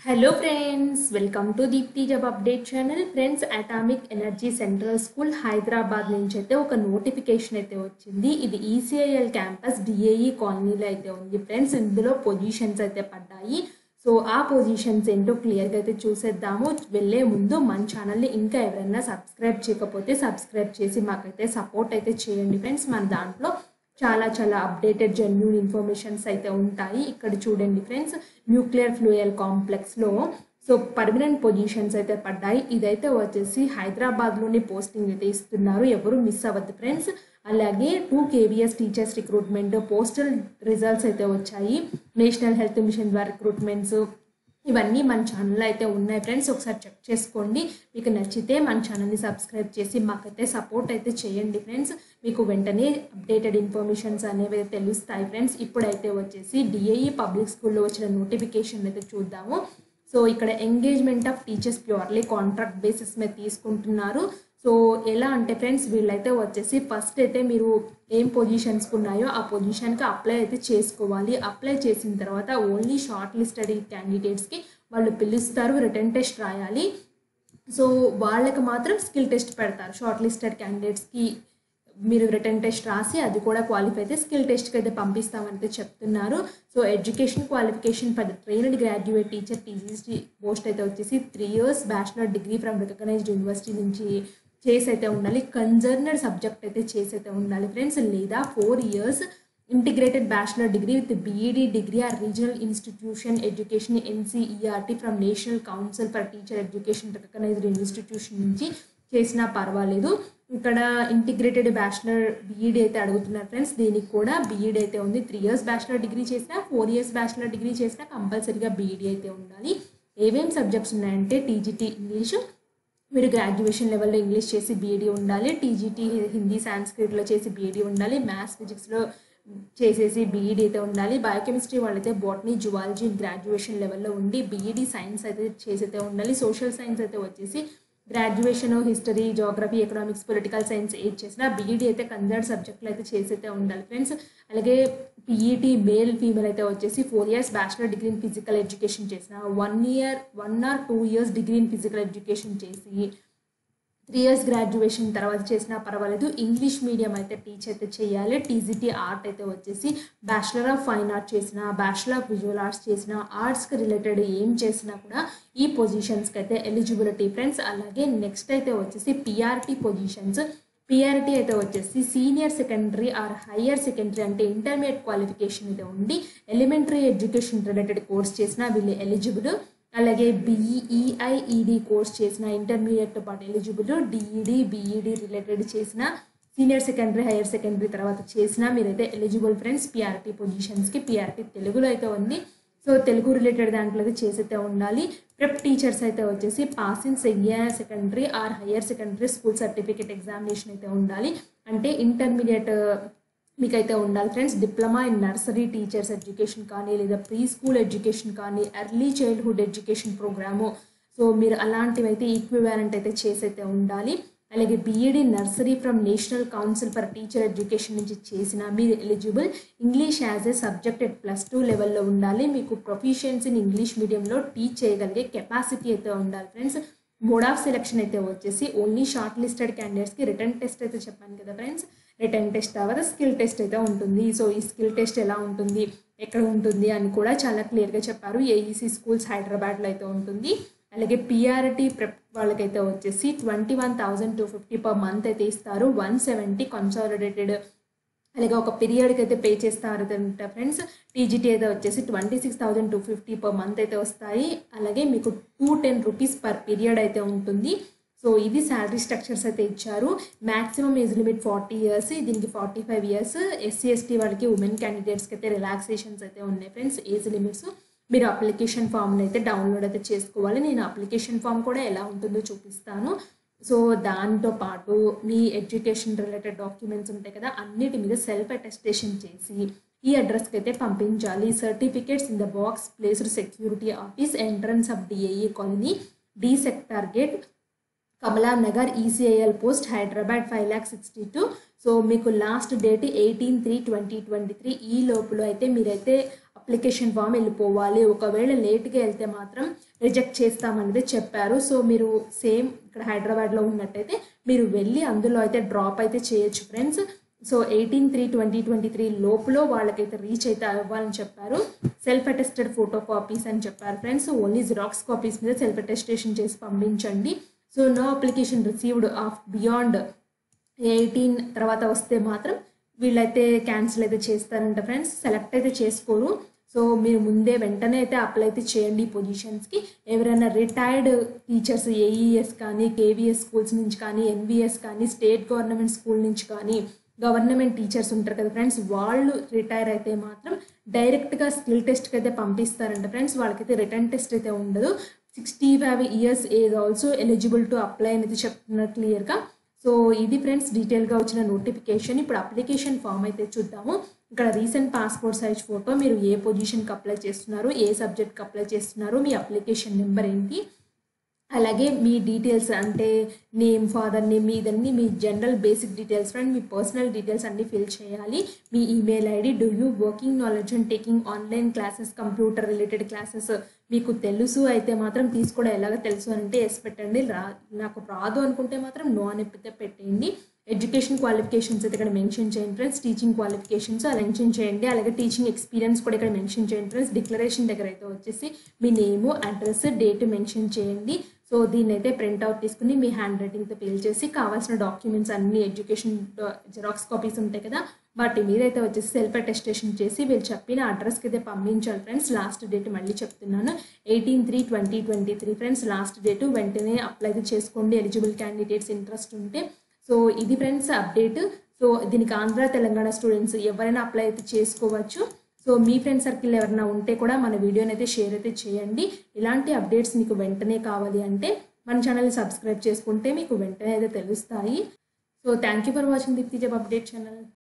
hello friends welcome to Deepthi job update channel friends atomic energy central school Hyderabad నుంచి అయితే ఒక notification అయితే వచ్చింది ఇది ఈసీఐఎల్ క్యాంపస్ డిఏఈ కాలనీలో అయితే ఉంది ఫ్రెండ్స్ ఇందులో పొజిషన్స్ అయితే పడ్డాయి సో ఆ పొజిషన్స్ ఏంటో క్లియర్గా అయితే చూసేద్దాము వెళ్ళే ముందు మన ఛానల్ని ఇంకా ఎవరైనా సబ్స్క్రైబ్ చేయకపోతే సబ్స్క్రైబ్ చేసి మాకైతే సపోర్ట్ అయితే చేయండి ఫ్రెండ్స్ మన దాంట్లో చాలా చాలా అప్డేటెడ్ జెన్యున్ ఇన్ఫర్మేషన్స్ అయితే ఉంటాయి ఇక్కడ చూడండి ఫ్రెండ్స్ న్యూక్లియర్ ఫ్లూయల్ కాంప్లెక్స్లో సో పర్మనెంట్ పొజిషన్స్ అయితే పడ్డాయి ఇదైతే వచ్చేసి హైదరాబాద్లోని పోస్టింగ్ అయితే ఇస్తున్నారు ఎవరు మిస్ అవ్వద్దు ఫ్రెండ్స్ అలాగే two KVS teachers recruitment postal results అయితే వచ్చాయి నేషనల్ హెల్త్ మిషన్ ద్వారా రిక్రూట్మెంట్స్ ఇవన్నీ మన ఛానల్లో అయితే ఉన్నాయి ఫ్రెండ్స్ ఒకసారి చెక్ చేసుకోండి మీకు నచ్చితే మన ఛానల్ని సబ్స్క్రైబ్ చేసి మాకైతే సపోర్ట్ అయితే చేయండి ఫ్రెండ్స్ మీకు వెంటనే అప్డేటెడ్ ఇన్ఫర్మేషన్స్ అనేవి అయితే తెలుస్తాయి ఫ్రెండ్స్ ఇప్పుడైతే వచ్చేసి డిఏఈ పబ్లిక్ స్కూల్లో వచ్చిన నోటిఫికేషన్ అయితే చూద్దాము సో ఇక్కడ engagement of teachers purely contract basis మీద తీసుకుంటున్నారు సో ఎలా అంటే ఫ్రెండ్స్ వీళ్ళైతే వచ్చేసి ఫస్ట్ అయితే మీరు ఏం పొజిషన్స్కి ఉన్నాయో ఆ పొజిషన్కి అప్లై అయితే చేసుకోవాలి అప్లై చేసిన తర్వాత ఓన్లీ షార్ట్ లిస్టెడ్ క్యాండిడేట్స్కి వాళ్ళు పిలుస్తారు రిటర్న్ టెస్ట్ రాయాలి సో వాళ్ళకి మాత్రం స్కిల్ టెస్ట్ పెడతారు షార్ట్ లిస్టెడ్ క్యాండిడేట్స్కి మీరు రిటర్న్ టెస్ట్ రాసి అది కూడా క్వాలిఫై అయితే స్కిల్ టెస్ట్కి అయితే పంపిస్తామని అయితే చెప్తున్నారు so education qualification for the trained graduate teacher TGC post అయితే వచ్చేసి three years bachelor degree from recognised university నుంచి చేసి అయితే ఉండాలి కన్సర్నడ్ సబ్జెక్ట్ అయితే చేసి అయితే ఉండాలి ఫ్రెండ్స్ లేదా four years integrated bachelor degree with BEd degree or regional institution education NCERT from national council for teacher education recognised institution నుంచి చేసినా పర్వాలేదు ఇక్కడ ఇంటిగ్రేటెడ్ బ్యాచిలర్ బీఈడి అయితే అడుగుతున్నారు ఫ్రెండ్స్ దీనికి కూడా బీఈడి అయితే ఉంది త్రీ ఇయర్స్ బ్యాచిలర్ డిగ్రీ చేసినా ఫోర్ ఇయర్స్ బ్యాచిలర్ డిగ్రీ చేసినా కంపల్సరీగా బీఈడి అయితే ఉండాలి ఏమేం సబ్జెక్ట్స్ ఉన్నాయంటే టీజీటీ ఇంగ్లీష్ మీరు గ్రాడ్యుయేషన్ లెవెల్లో ఇంగ్లీష్ చేసి బీఈడి ఉండాలి టీజీటీ హిందీ సాంస్క్రిట్లో చేసి బీఈడి ఉండాలి మ్యాథ్స్ ఫిజిక్స్లో చేసేసి బీఈడి అయితే ఉండాలి బయోకెమిస్ట్రీ వాళ్ళైతే బాటనీ జువాలజీ గ్రాడ్యుయేషన్ లెవెల్లో ఉండి బీఈడి సైన్స్ అయితే చేసి అయితే ఉండాలి సోషల్ సైన్స్ అయితే వచ్చేసి graduation history geography economics political science ఏది చేసినా బీఈడి అయితే కన్సర్న్ సబ్జెక్టులు అయితే చేసి అయితే ఉండాలి ఫ్రెండ్స్ అలాగే పీఈటీ మేల్ ఫీమేల్ అయితే వచ్చేసి four years bachelor degree in physical education చేసిన one year one or two years degree in physical education చేసి త్రీ ఇయర్స్ గ్రాడ్యుయేషన్ తర్వాత చేసినా పర్వాలేదు ఇంగ్లీష్ మీడియం అయితే టీచ్ అయితే చేయాలి టీజీటీ ఆర్ట్ అయితే వచ్చేసి బ్యాచిలర్ ఆఫ్ ఫైన్ ఆర్ట్ చేసిన బ్యాచిలర్ ఆఫ్ విజువల్ ఆర్ట్స్ చేసిన ఆర్ట్స్కి రిలేటెడ్ ఏం చేసినా కూడా ఈ పొజిషన్స్కి అయితే ఎలిజిబిలిటీ ఫ్రెండ్స్ అలాగే నెక్స్ట్ అయితే వచ్చేసి పిఆర్టీ పొజిషన్స్ పిఆర్టీ అయితే వచ్చేసి senior secondary or higher secondary అంటే ఇంటర్మీడియట్ క్వాలిఫికేషన్ అయితే ఉండి ఎలిమెంటరీ ఎడ్యుకేషన్ రిలేటెడ్ కోర్స్ చేసిన వీళ్ళు ఎలిజిబుల్ అలాగే బీఈఐఈడి కోర్స్ చేసిన ఇంటర్మీడియట్తో పాటు ఎలిజిబుల్ డిఈడి బీఈడి రిలేటెడ్ చేసిన సీనియర్ సెకండరీ హైయర్ సెకండరీ తర్వాత చేసిన మీరైతే ఎలిజిబుల్ ఫ్రెండ్స్ పిఆర్టీ పొజిషన్స్కి పిఆర్టీ తెలుగులో అయితే ఉంది సో తెలుగు రిలేటెడ్ దాంట్లో అయితే చేసైతే ఉండాలి ప్రెప్ టీచర్స్ అయితే వచ్చేసి passing second secondary or higher secondary school certificate examination అయితే ఉండాలి అంటే ఇంటర్మీడియట్ మీకైతే ఉండాలి friends diploma in nursery teachers education కానీ లేదా ప్రీ స్కూల్ ఎడ్యుకేషన్ కానీ early childhood education programme so మీరు అలాంటివి అయితే ఈక్వివాలెంట్ అయితే చేసి అయితే ఉండాలి అలాగే BEd nursery from national council for teacher education నుంచి చేసిన మీరు eligible English as a subject at plus two లెవెల్లో ఉండాలి మీకు ప్రొఫిషియన్సీ ఇన్ ఇంగ్లీష్ మీడియంలో టీచ్ చేయగలిగే కెపాసిటీ అయితే ఉండాలి ఫ్రెండ్స్ మోడ్ ఆఫ్ సెలెక్షన్ అయితే వచ్చేసి ఓన్లీ షార్ట్ లిస్టెడ్ క్యాండిడేట్స్కి రిటర్న్ టెస్ట్ అయితే చెప్పాను కదా ఫ్రెండ్స్ రిటర్న్ టెస్ట్ తర్వాత స్కిల్ టెస్ట్ అయితే ఉంటుంది సో ఈ స్కిల్ టెస్ట్ ఎలా ఉంటుంది ఎక్కడ ఉంటుంది అని కూడా చాలా క్లియర్గా చెప్పారు ఏఈసీ స్కూల్స్ హైదరాబాద్లో అయితే ఉంటుంది అలాగే పిఆర్టీ ప్రెప్ వాళ్ళకైతే వచ్చేసి twenty one thousand two fifty per month అయితే ఇస్తారు వన్ సెవెంటీ కన్సాలిడేటెడ్ అలాగే ఒక పీరియడ్కి అయితే పే చేస్తారు అంట ఫ్రెండ్స్ టీజీటీ అయితే వచ్చేసి twenty six thousand two fifty per month అయితే వస్తాయి అలాగే మీకు two ten rupees per period అయితే ఉంటుంది సో ఇది శాలరీ స్ట్రక్చర్స్ అయితే ఇచ్చారు maximum age limit forty years దీనికి forty five years SC ST వాళ్ళకి ఉమెన్ క్యాండిడేట్స్కి అయితే రిలాక్సేషన్స్ అయితే ఉన్నాయి ఫ్రెండ్స్ ఏజ్ లిమిట్స్ మీరు అప్లికేషన్ ఫామ్ని అయితే డౌన్లోడ్ అయితే చేసుకోవాలి నేను అప్లికేషన్ ఫామ్ కూడా ఎలా ఉంటుందో చూపిస్తాను సో దాంతో పాటు మీ ఎడ్యుకేషన్ రిలేటెడ్ డాక్యుమెంట్స్ ఉంటాయి కదా అన్నిటి మీద సెల్ఫ్ అటెస్టేషన్ చేసి ఈ అడ్రస్కి అయితే పంపించాలి certificates in the box placed security office entrance of DAE colony D sector gate Kamala Nagar ECIL post Hyderabad five lakh sixty two so మీకు last date eighteen three twenty twenty three ఈ లోపల అయితే మీరైతే అప్లికేషన్ ఫామ్ వెళ్ళిపోవాలి ఒకవేళ లేట్గా వెళ్తే మాత్రం రిజెక్ట్ చేస్తామనేది చెప్పారు సో మీరు సేమ్ ఇక్కడ హైదరాబాద్లో ఉన్నట్టయితే మీరు వెళ్ళి అందులో అయితే డ్రాప్ అయితే చేయొచ్చు friends so eighteen three twenty twenty three లోపల వాళ్ళకైతే రీచ్ అయితే అవ్వాలని చెప్పారు సెల్ఫ్ అటెస్టెడ్ ఫోటో కాపీస్ అని చెప్పారు ఫ్రెండ్స్ ఓన్లీ జిరాక్స్ కాపీస్ మీద సెల్ఫ్ అటెస్టేషన్ చేసి పంపించండి so no application received of beyond eighteen తర్వాత వస్తే మాత్రం వీళ్ళైతే క్యాన్సిల్ అయితే చేస్తారంట ఫ్రెండ్స్ సెలెక్ట్ అయితే చేసుకోరు సో మీరు ముందే వెంటనే అయితే అప్లై అయితే చేయండి ఈ పొజిషన్స్కి ఎవరైనా రిటైర్డ్ టీచర్స్ ఏఈఎస్ కానీ కేవీఎస్ స్కూల్స్ నుంచి కానీ ఎన్విఎస్ కానీ స్టేట్ గవర్నమెంట్ స్కూల్ నుంచి కానీ గవర్నమెంట్ టీచర్స్ ఉంటారు కదా ఫ్రెండ్స్ వాళ్ళు రిటైర్ అయితే మాత్రం డైరెక్ట్గా స్కిల్ టెస్ట్కి అయితే పంపిస్తారంట ఫ్రెండ్స్ వాళ్ళకైతే రిటర్న్ టెస్ట్ అయితే ఉండదు sixty five years age also eligible to apply అనేది చెప్తున్నారు క్లియర్గా సో ఇది ఫ్రెండ్స్ డీటెయిల్గా వచ్చిన నోటిఫికేషన్ ఇప్పుడు అప్లికేషన్ ఫామ్ అయితే చూద్దాము ఇక్కడ రీసెంట్ పాస్పోర్ట్ సైజ్ ఫోటో మీరు ఏ పొజిషన్కి అప్లై చేస్తున్నారు ఏ సబ్జెక్ట్కి అప్లై చేస్తున్నారు మీ అప్లికేషన్ నెంబర్ ఏంటి అలాగే మీ డీటెయిల్స్ అంటే నేమ్ ఫాదర్ నేమ్ ఇదన్నీ మీ జనరల్ బేసిక్ డీటెయిల్స్ ఫ్రెండ్ మీ పర్సనల్ డీటెయిల్స్ అన్నీ ఫిల్ చేయాలి మీ email ID do you working knowledge and taking online classes computer related classes మీకు తెలుసు అయితే మాత్రం తీసుకోవడం ఎలాగ తెలుసు అంటే ఎస్ పెట్టండి రా నాకు రాదు అనుకుంటే మాత్రం నో అని అయితే పెట్టండి ఎడ్యుకేషన్ క్వాలిఫికేషన్స్ అయితే ఇక్కడ మెన్షన్ చేయండి ఫ్రెండ్స్ టీచింగ్ క్వాలిఫికేషన్స్ అలా మెన్షన్ చేయండి అలాగే టీచింగ్ ఎక్స్పీరియన్స్ కూడా ఇక్కడ మెన్షన్ చేయండి ఫ్రెండ్స్ డిక్లరేషన్ దగ్గర అయితే వచ్చేసి మీ నేము అడ్రస్ డేట్ మెన్షన్ చేయండి సో దీన్ని అయితే ప్రింట్అవుట్ తీసుకుని మీ హ్యాండ్ రైటింగ్తో ఫిల్ చేసి కావాల్సిన డాక్యుమెంట్స్ అన్ని ఎడ్యుకేషన్ జిరాక్స్ కాపీస్ ఉంటాయి కదా వాటి మీద అయితే వచ్చేసి సెల్ఫ్ అటెస్టేషన్ చేసి వీళ్ళు చెప్పిన అడ్రస్కి అయితే పంపించాలి ఫ్రెండ్స్ లాస్ట్ డేట్ మళ్ళీ చెప్తున్నాను eighteen three twenty twenty three friends last date వెంటనే అప్లై చేసుకోండి ఎలిజిబుల్ క్యాండిడేట్స్ ఇంట్రెస్ట్ ఉంటే సో ఇది ఫ్రెండ్స్ అప్డేట్ సో దీనికి ఆంధ్ర తెలంగాణ స్టూడెంట్స్ ఎవరైనా అప్లై అయితే చేసుకోవచ్చు సో మీ ఫ్రెండ్ సర్కిల్ ఎవరైనా ఉంటే కూడా మన వీడియోని అయితే షేర్ అయితే చేయండి ఇలాంటి అప్డేట్స్ మీకు వెంటనే కావాలి అంటే మన ఛానల్ని సబ్స్క్రైబ్ చేసుకుంటే మీకు వెంటనే అయితే తెలుస్తాయి so thank you for watching Deepthi job update channel